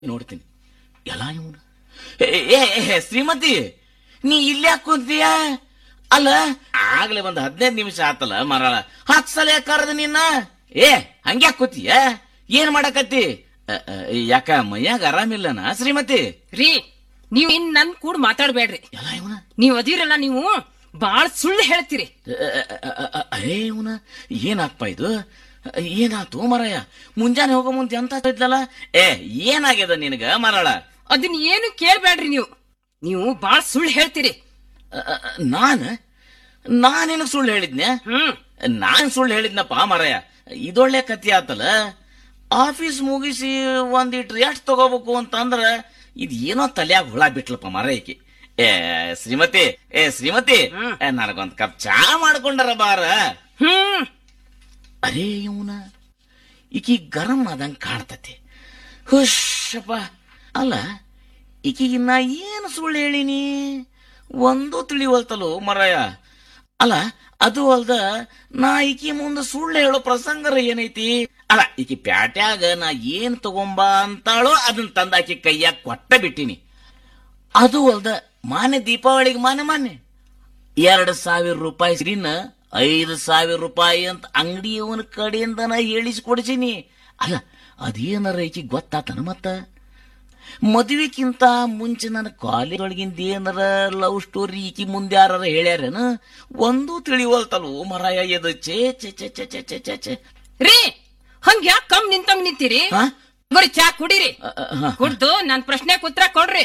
ನೋಡ್ತೀನಿ ಎಲ್ಲ ಇವನು ಏ ಏ, ಶ್ರೀಮತಿ ನೀ ಇಲ್ಲಿ ಯಾಕೆ ಕುಂತೀಯ ಅಲ್ಲ ಆಗ್ಲೇ ಒಂದ್ ಹದಿನೈದು ನಿಮಿಷ ಆತಲ್ಲ ಮರಳ ಹತ್ ಸಲ ಕರೆದ ನಿನ್ನ ಏ ಹಂಗ್ಯಾಕ್ ಕೂತೀಯ ಏನ್ ಮಾಡಕತ್ತಿ ಅ, ಅ, ಯಾಕ ಮೈಯಾಗ ಆರಾಮಿಲ್ಲನ ಶ್ರೀಮತಿ ರೀ ನೀವ್ ಇನ್ ನನ್ ಕೂಡ ಮಾತಾಡ್ಬೇಡ್ರಿ ಎಲ್ಲ ಇವನ ನೀವ್ ಅದಿರಲ್ಲ ನೀವು ಬಾಳ್ ಸುಳ್ಳು ಹೇಳ್ತೀರಿ ಅರೇ ಇವನ ಏನಾತ್ಪ ಇದು ಏನಾತು ಮರಯ್ಯ ಮುಂಜಾನೆ ಹೋಗೋ ಮುಂದೆ ಎಂತ ಇದ್ಲಲ್ಲ ಏ ಏನಾಗ್ಯದ ನಿನಗ ಮರಳ ಅದನ್ನ ಏನು ಕೇಳ್ಬೇಡ್ರಿ ನೀವು ನೀವು ಬಾಳ್ ಸುಳ್ಳು ಹೇಳ್ತೀರಿ ನಾನ ನಾನೇನು ಸುಳ್ಳು ಹೇಳಿದ್ನೆ ಹ್ಮ್ ನಾನ್ ಸುಳ್ಳು ಹೇಳಿದ್ನಪ್ಪ ಮರಯ್ಯ ಇದೊಳ್ಳೆ ಕತಿ ಆತಲ್ಲ ಆಫೀಸ್ ಮುಗಿಸಿ ಒಂದಿಟ್ಟು ರೆಸ್ಟ್ ತಗೋಬೇಕು ಅಂತಂದ್ರ ಇದ್ ಏನೋ ತಲ್ಯಾಗ ಹುಳ ಬಿಟ್ಲಪ್ಪ ಮರಯ್ಯಕಿ ಏ ಶ್ರೀಮತಿ ಏ ಶ್ರೀಮತಿ ಹ್ಮ್. ಏ, ನನಗೊಂದ್ ಕಪ್ ಚಾ ಮಾಡ್ಕೊಂಡರ ಬಾರ ಹ್ಮ್ ಅರೇ ಇವನ ಈಕಿ ಗರಂ ಆದಂಗ್ ಕಾಣ್ತತಿ ಹುಷಪ್ಪ ಅಲ್ಲ ಈಕಿಗೆ ನಾ ಏನು ಸುಳ್ಳು ಹೇಳಿನಿ ಒಂದು ತಿಳಿವಲ್ತಲು ಮರಯ ಅಲ್ಲ ಅದು ಅಲ್ದ ನಾ ಈಕಿ ಮುಂದೆ ಸುಳ್ಳು ಹೇಳೋ ಪ್ರಸಂಗರ ಏನೈತಿ ಅಲ್ಲ ಈಕಿ ಪ್ಯಾಟ್ಯಾಗ ನಾ ಏನ್ ತಗೊಂಬ ಅಂತಾಳೋ ಅದನ್ನ ತಂದ ಆಕಿ ಕೈಯಾಗ ಕೊಟ್ಟ ಬಿಟ್ಟಿನಿ ಅದು ಅಲ್ದ ಮಾನ್ಯ ದೀಪಾವಳಿಗೆ ಮಾನ್ಯ ಮಾನ್ಯ ಎರಡು ಸಾವಿರ ರೂಪಾಯಿ ಸರಿನ ಐದು ಸಾವಿರ ರೂಪಾಯಿ ಅಂತ ಅಂಗಡಿಯವನ ಕಡೆಯಿಂದ ನಾ ಹೇಳಿಸ್ಕೊಡ್ಸೀನಿ ಅಲ್ಲ ಅದೇನಾರ ಈಕಿ ಗೊತ್ತಾತನ ಮತ್ತ ಮದುವೆಕ್ಕಿಂತ ಮುಂಚೆ ನನ್ನ ಕಾಲೇಜ್ ಒಳಗಿಂದ ಏನಾರ ಲವ್ ಸ್ಟೋರಿ ಈಕಿ ಮುಂದೆ ಯಾರ ಹೇಳ್ಯಾರೇನ ಒಂದೂ ತಿಳಿವಲ್ತಲ್ವೋ ಮರಾಯ ಎದು ಚೇ ಚೇ ಚೇ ಚೇ ಚೇ ಚೇ ಚೇ ಚೇ ರೀ ಹಂಗ ಯಾಕೆ ಕಮ್ ನಿಂತಂಗ್ ನಿಂತೀರಿ ಹಾ? ಬರೀ ಚಾ ಕುಡೀರಿ ಅ, ಅ, ಹ. ಕುಡ್ದು ನನ್ ಪ್ರಶ್ನೆಗೆ ಉತ್ತರ ಕೊಡ್ರಿ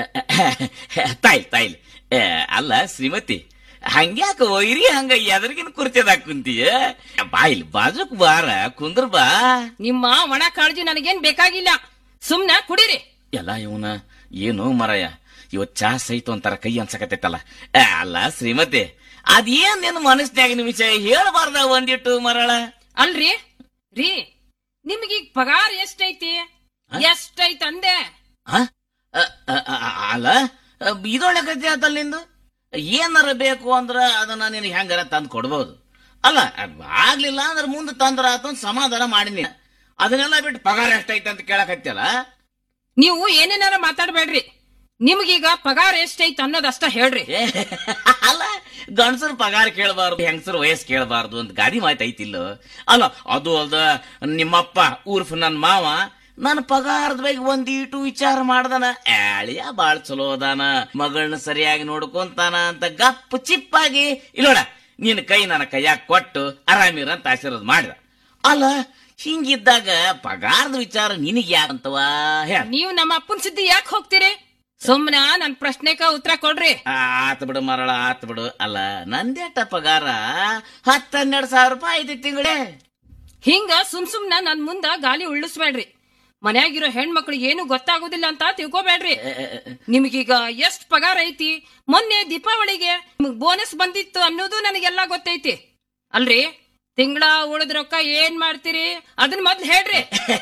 ತಾಯಿಲ್ ತಾಯಿಲ್ ಏ, ಅಲ್ಲ ಶ್ರೀಮತಿ ಹಂಗ್ಯಾಕ ಒಯ್ರಿ ಹಂಗ ಎದರ್ಗಿನ ಕುರ್ಚದಾಗ ಕುಂತೀಯ ಬಾಯಿಲ್ ಬಾಜುಕ್ ಬಾರ ಕುಂದ್ರ ಬಾ ನಿಮ್ಮ ಒಣ ಕಾಳಜಿ ನನಗೇನ್ ಬೇಕಾಗಿಲ್ಲ ಸುಮ್ನ ಕುಡೀರಿ ಎಲ್ಲ ಇವನ ಏನು ಮರಯ ಇವತ್ ಚಾ ಸಹಿತ ಒಂಥರ ಕೈ ಅನ್ಸಕತ್ತೈತಲ್ಲ ಏ, ಅಲ್ಲ ಶ್ರೀಮತಿ ಅದೇನ್ ನಿನ್ನ ಮನಸ್ನ್ಯಾಗಿನ ವಿಷಯ ಹೇಳ್ಬಾರ್ದ ಒಂದಿಟ್ಟು ಮರಳ ಅಲ್ರಿ ರೀ ನಿಮ್ಗೀಗ ಪಗಾರ ಎಷ್ಟೈತಿ ಎಷ್ಟೈತ್ ಅಂದೆ ಆ? ಅ, ಅ, ಅ, ಅಲ್ಲ ಅ, ಇದೊಳ್ಳೆ ಕತೆ ಆತಲ್ಲ ನಿಂದು ಏನಾರ ಬೇಕು ಅಂದ್ರ ಅದನ್ನ ನಿನಗೆ ಹೆಂಗಾರ ತಂದು ಕೊಡ್ಬೋದು ಅಲ್ಲ ಅದ್ ಆಗ್ಲಿಲ್ಲ ಅಂದ್ರೆ ಮುಂದೆ ತಂದ್ರ ಆತ ಅಂತ ಸಮಾಧಾನ ಮಾಡಿನಿ ಅದನ್ನೆಲ್ಲ ಬಿಟ್ಟು ಪಗಾರ ಎಷ್ಟೈತೆ ಅಂತ ಕೇಳಕತ್ತಲ್ಲ ನೀವು ಏನೇನಾರ ಮಾತಾಡ್ಬೇಡ್ರಿ ನಿಮ್ಗೀಗ ಪಗಾರ ಎಷ್ಟೈತ್ ಅನ್ನೋದಷ್ಟ ಹೇಳ್ರಿ ಏ, ಅಲ್ಲ ಗಂಡಸರು ಪಗಾರ ಕೇಳಬಾರ್ದು ಹೆಂಗಸರು ವಯಸ್ಸು ಕೇಳಬಾರ್ದು ಅಂತ ಗಾದಿ ಮಾತು ಐತಿಲ್ಲೋ ಅಲ್ಲ ಅದು ಅಲ್ದ ನಿಮ್ಮಪ್ಪ ಊರ್ಫ್ ನನ್ ಮಾವ ನನ್ನ ಪಗಾರದ ಬಗ್ಗೆ ಒಂದೀಟು ವಿಚಾರ ಮಾಡ್ದನ ಆಳಿಯ ಬಾಳ್ ಚಲೋ ಅದಾನ ಮಗಳನ್ನ ಸರಿಯಾಗಿ ನೋಡ್ಕೊಂತಾನ ಅಂತ ಗಪ್ ಚಿಪ್ಪಾಗಿ ಇಲ್ಲೋಡ ನಿನ್ನ ಕೈ ನನ್ನ ಕೈಯಾಗ ಕೊಟ್ಟು ಆರಾಮಿರ ಅಂತ ಆಶೀರ್ವಾದ ಮಾಡಿದ ಅಲ್ಲ ಹಿಂಗಿದ್ದಾಗ ಪಗಾರದ ವಿಚಾರ ನಿನಗೆ ಯಾಕಂತವಾ ಹೇಳ ನೀವು ನಮ್ಮ ಅಪ್ಪನ್ ಸುದ್ದಿ ಯಾಕೆ ಹೋಗ್ತೀರಿ ಸುಮ್ನ ನನ್ ಪ್ರಶ್ನೆಗ ಉತ್ತರ ಕೊಡ್ರಿ ಆತ್ ಬಿಡು ಮರಳ ಆತ್ ಬಿಡು ಅಲ್ಲ ನಂದೇಟ ಪಗಾರ ಹತ್ತು ಹನ್ನೆರಡು ಸಾವಿರ ರೂಪಾಯಿ ಐತಿ ತಿಂಗಳೇ ಹಿಂಗ ಸುಮ್ ಸುಮ್ನ ನನ್ ಮುಂದ ಗಾಲಿ ಉಳ್ಳಿಸ್ಬೇಡ್ರಿ ಮನ್ಯಾಗಿರೋ ಹೆಣ್ಮಕ್ಳು ಏನು ಗೊತ್ತಾಗೋದಿಲ್ಲ ಅಂತ ತಿಳ್ಕೊಬೇಡ್ರಿ ನಿಮ್ಗೀಗ ಎಷ್ಟ್ ಪಗಾರ ಐತಿ ಮೊನ್ನೆ ದೀಪಾವಳಿಗೆ ನಿಮಗ್ ಬೋನಸ್ ಬಂದಿತ್ತು ಅನ್ನೋದು ನನಗೆಲ್ಲ ಗೊತ್ತೈತಿ ಅಲ್ರಿ ತಿಂಗಳ ಉಳಿದ ರೊಕ್ಕ ಏನ್ ಮಾಡ್ತೀರಿ ಅದನ್ನ ಮೊದ್ಲು ಹೇಳ್ರಿ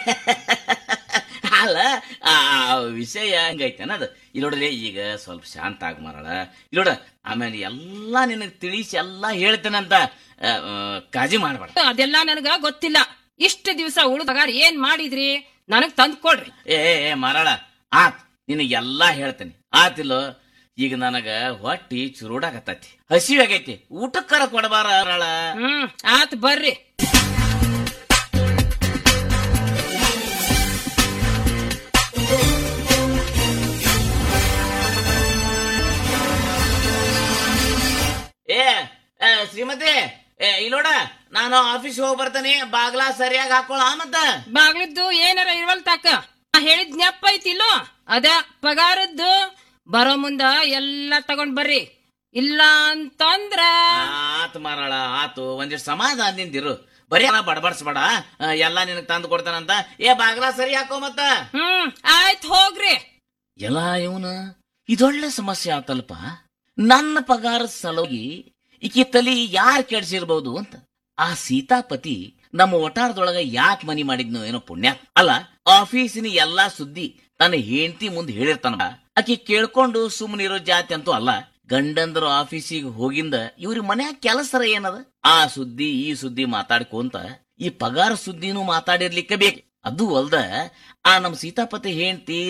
ಅಲ್ಲ ಆ ಆ ವಿಷಯ ಹಂಗೈತೆ ಅನ್ನೋದು ಇಲ್ಲೋಡ್ರಿ ಈಗ ಸ್ವಲ್ಪ ಶಾಂತ ಆಗ ಮರಳ ಇಲ್ಲೋಡ ಆಮೇಲೆ ಎಲ್ಲಾ ನಿನಗ್ ತಿಳಿಸಿ ಎಲ್ಲಾ ಹೇಳ್ತೇನಂತ ಆ, ಆ, ಕಾಳಜಿ ಮಾಡ್ಬೇಡ ಅದೆಲ್ಲ ನನಗ ಗೊತ್ತಿಲ್ಲ ಇಷ್ಟ ದಿವಸ ಉಳಿದ ಪಗಾರ ಏನ್ ಮಾಡಿದ್ರಿ ನನಗ್ ತಂದ್ ಕೊಡ್ರಿ ಏ ಏ, ಏ ಮರಳ ಆತ್ ನಿನಗೆಲ್ಲಾ ಹೇಳ್ತೇನೆ ಆತಿಲ್ಲೋ ಈಗ ನನಗ ಹೊಟ್ಟಿ ಚುರುಡಾಗತ್ತೈತಿ ಹಸಿವೆ ಆಗೈತಿ ಊಟಕ್ಕರ ಕೊಡಬಾರ ಮರಳ ಹ್ಮ್ ಆತ್ ಬರ್ರಿ ಏ ಏ, ಶ್ರೀಮತಿ ಏ ಇಲ್ಲೋಡ ನಾನು ಆಫೀಸ್ ಹೋಗಿ ಬರ್ತೇನೆ ಬಾಗ್ಲಾ ಸರಿಯಾಗಿ ಹಾಕೊಳ್ಳ ಮತ್ತ ಬಾಗ್ಲಿದ್ದು ಏನಾರ ಇರ್ವಲ್ ತಾಕ ನಾ ಹೇಳಿದ್ ಜ್ಞಾಪ ಐತಿಲ್ಲೋ ಅದ ಪಗಾರದ್ದು ಬರೋ ಮುಂದ ಎಲ್ಲಾ ತಗೊಂಡ್ ಬರ್ರಿ ಇಲ್ಲ ಅಂತಂದ್ರ ಆತ್ ಮಾರಾಳ ಆತು ಒಂದಿಷ್ಟು ಸಮಾಧಾನದಿಂದಿರು ಬರೀ ಬಡಬಡ್ಸ್ಬೇಡ ಆ, ಎಲ್ಲಾ ನಿನಗ್ ತಂದು ಕೊಡ್ತಾನಂತ ಏ ಬಾಗ್ಲಾ ಸರಿ ಹಾಕೋ ಮತ್ತ ಹ್ಮ್ ಆಯ್ತ್ ಹೋಗ್ರಿ ಎಲ್ಲ ಇವನ ಇದೊಳ್ಳೆ ಸಮಸ್ಯೆ ಆತಲ್ಪ ನನ್ನ ಪಗಾರ ಸಲುವಾಗಿ ಈಕಿ ತಲಿ ಯಾರ್ ಕೆಡ್ಸಿರ್ಬಹುದು ಅಂತ ಆ ಸೀತಾಪತಿ ನಮ್ಮ ಒಟಾರದೊಳಗ ಯಾಕೆ ಮನಿ ಮಾಡಿದ್ನು ಏನೋ ಪುಣ್ಯ ಅಲ್ಲ ಆಫೀಸಿನ ಎಲ್ಲಾ ಸುದ್ದಿ ತನ್ನ ಹೆಂಡತಿ ಮುಂದೆ ಹೇಳಿರ್ತಾನ ಆಕಿ ಕೇಳ್ಕೊಂಡು ಸುಮ್ಮನಿರೋ ಜಾತಿ ಅಂತೂ ಅಲ್ಲ ಗಂಡಂದ್ರ ಆಫೀಸಿಗೆ ಹೋಗಿಂದ ಇವ್ರ ಮನ್ಯಾಗ ಕೆಲಸರ ಏನದ ಆ ಸುದ್ದಿ ಈ ಸುದ್ದಿ ಮಾತಾಡ್ಕೊಂತ ಈ ಪಗಾರ ಸುದ್ದಿನೂ ಮಾತಾಡಿರ್ಲಿಕ್ಕೆ ಬೇಕು ಅದು ಅಲ್ದ ಆ ನಮ್ಮ ಸೀತಾಪತಿ ಹೆಂಡತಿ